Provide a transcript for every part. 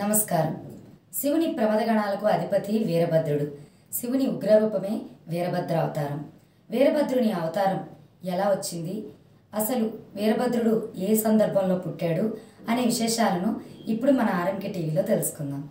నమస్కారం శివుని ప్రమదగణాలకు అధిపతి వీరభద్రుడు శివుని ఉగ్రరూపమే వీరభద్ర అవతారం వీరభద్రుని అవతారం ఎలా వచ్చింది అసలు వీరభద్రుడు ఏ సందర్భంలో పుట్టాడు అనే విశేషాలను ఇప్పుడు మన ఆర్ఎంకే టీవీలో తెలుసుకుందాం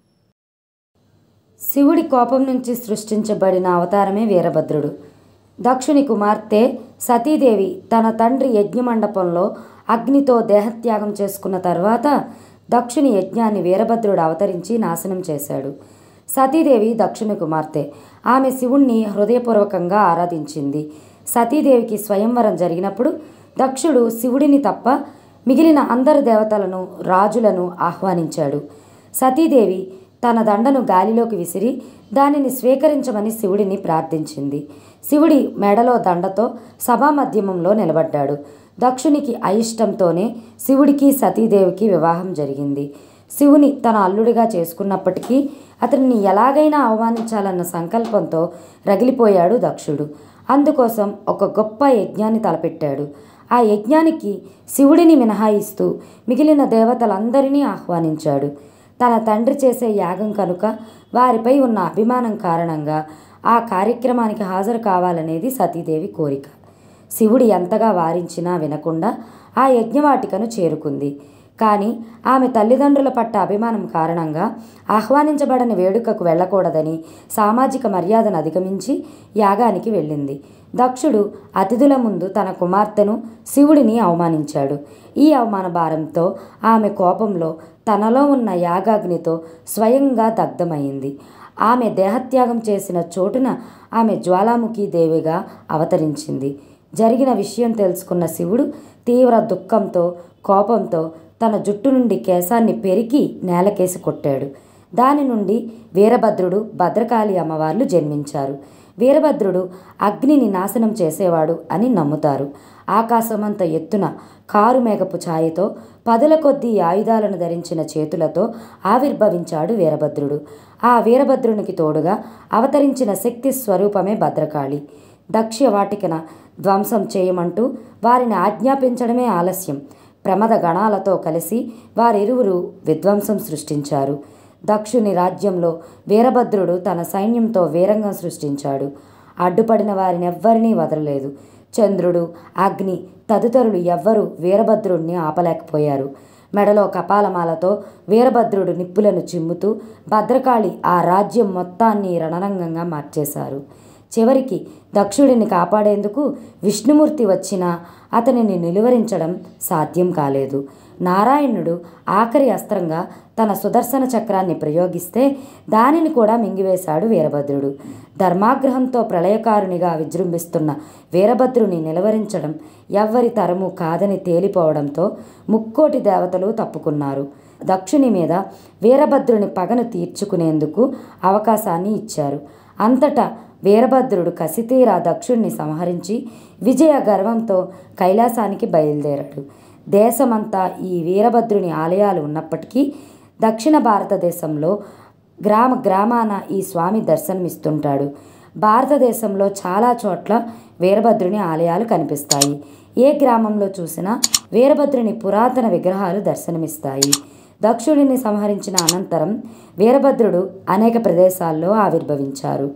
శివుడి కోపం నుంచి సృష్టించబడిన అవతారమే వీరభద్రుడు దక్షుని కుమార్తె సతీదేవి తన తండ్రి యజ్ఞమండపంలో అగ్నితో దేహత్యాగం చేసుకున్న తర్వాత దక్షుని యజ్ఞాన్ని వీరభద్రుడు అవతరించి నాశనం చేశాడు సతీదేవి దక్షుని కుమార్తె ఆమె శివుణ్ణి హృదయపూర్వకంగా ఆరాధించింది సతీదేవికి స్వయంవరం జరిగినప్పుడు దక్షుడు శివుడిని తప్ప మిగిలిన అందరు దేవతలను రాజులను ఆహ్వానించాడు సతీదేవి తన దండను గాలిలోకి విసిరి దానిని స్వీకరించమని శివుడిని ప్రార్థించింది శివుడి మెడలో దండతో సభామధ్యమంలో నిలబడ్డాడు దక్షునికి అయిష్టంతోనే శివుడికి సతీదేవికి వివాహం జరిగింది శివుని తన అల్లుడిగా చేసుకున్నప్పటికీ అతన్ని ఎలాగైనా అవమానించాలన్న సంకల్పంతో రగిలిపోయాడు దక్షుడు అందుకోసం ఒక గొప్ప యజ్ఞాన్ని తలపెట్టాడు ఆ యజ్ఞానికి శివుడిని మినహాయిస్తూ మిగిలిన దేవతలందరినీ ఆహ్వానించాడు తన తండ్రి చేసే యాగం కనుక వారిపై ఉన్న అభిమానం కారణంగా ఆ కార్యక్రమానికి హాజరు కావాలనేది సతీదేవి కోరిక శివుడు ఎంతగా వారించినా వినకుండా ఆ యజ్ఞవాటికను చేరుకుంది కానీ ఆమె తల్లిదండ్రుల పట్ల అభిమానం కారణంగా ఆహ్వానించబడని వేడుకకు వెళ్ళకూడదని సామాజిక మర్యాదను అధిగమించి యాగానికి వెళ్ళింది దక్షుడు అతిథుల ముందు తన కుమార్తెను శివుడిని అవమానించాడు ఈ అవమాన భారంతో ఆమె కోపంలో తనలో ఉన్న యాగాగ్నితో స్వయంగా దగ్ధమైంది ఆమె దేహత్యాగం చేసిన చోటున ఆమె జ్వాలాముఖి దేవిగా అవతరించింది జరిగిన విషయం తెలుసుకున్న శివుడు తీవ్ర దుఃఖంతో కోపంతో తన జుట్టు నుండి కేశాన్ని పెరికి నేలకేసి కొట్టాడు దాని నుండి వీరభద్రుడు భద్రకాళి అమ్మవార్లు జన్మించారు వీరభద్రుడు అగ్నిని నాశనం చేసేవాడు అని నమ్ముతారు ఆకాశమంత ఎత్తున కారు మేఘపు ఛాయతో పదుల కొద్దీ ఆయుధాలను ధరించిన చేతులతో ఆవిర్భవించాడు వీరభద్రుడు ఆ వీరభద్రునికి తోడుగా అవతరించిన శక్తి స్వరూపమే భద్రకాళి దక్ష్య వాటికన ధ్వంసం చేయమంటూ వారిని ఆజ్ఞాపించడమే ఆలస్యం ప్రమద గణాలతో కలిసి వారిరువురు విధ్వంసం సృష్టించారు దక్షుని రాజ్యంలో వీరభద్రుడు తన సైన్యంతో వీరంగం సృష్టించాడు అడ్డుపడిన వారినెవ్వరినీ వదలలేదు చంద్రుడు అగ్ని తదితరులు ఎవ్వరూ వీరభద్రుడిని ఆపలేకపోయారు మెడలో కపాలమాలతో వీరభద్రుడు నిప్పులను చిమ్ముతూ భద్రకాళి ఆ రాజ్యం మొత్తాన్ని రణరంగంగా మార్చేశారు చివరికి దక్షుడిని కాపాడేందుకు విష్ణుమూర్తి వచ్చినా అతనిని నిలువరించడం సాధ్యం కాలేదు నారాయణుడు ఆఖరి అస్త్రంగా తన సుదర్శన చక్రాన్ని ప్రయోగిస్తే దానిని కూడా మింగివేశాడు వీరభద్రుడు ధర్మాగ్రహంతో ప్రళయకారునిగా విజృంభిస్తున్న వీరభద్రుని నిలవరించడం ఎవ్వరి తరము కాదని తేలిపోవడంతో ముక్కోటి దేవతలు తప్పుకున్నారు దక్షుని మీద వీరభద్రుని పగను తీర్చుకునేందుకు అవకాశాన్ని ఇచ్చారు అంతటా వీరభద్రుడు కసితీరా దక్షుణ్ణి సంహరించి విజయ గర్వంతో కైలాసానికి బయలుదేరాడు దేశమంతా ఈ వీరభద్రుని ఆలయాలు ఉన్నప్పటికీ దక్షిణ భారతదేశంలో గ్రామ గ్రామాన ఈ స్వామి దర్శనమిస్తుంటాడు భారతదేశంలో చాలా చోట్ల వీరభద్రుని ఆలయాలు కనిపిస్తాయి ఏ గ్రామంలో చూసినా వీరభద్రుని పురాతన విగ్రహాలు దర్శనమిస్తాయి దక్షుడిని సంహరించిన అనంతరం వీరభద్రుడు అనేక ప్రదేశాల్లో ఆవిర్భవించారు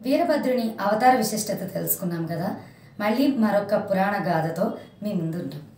వీరభద్రుని అవతార విశిష్టత తెలుసుకున్నాం కదా మళ్ళీ మరొక పురాణ గాథతో మీ ముందుంటాం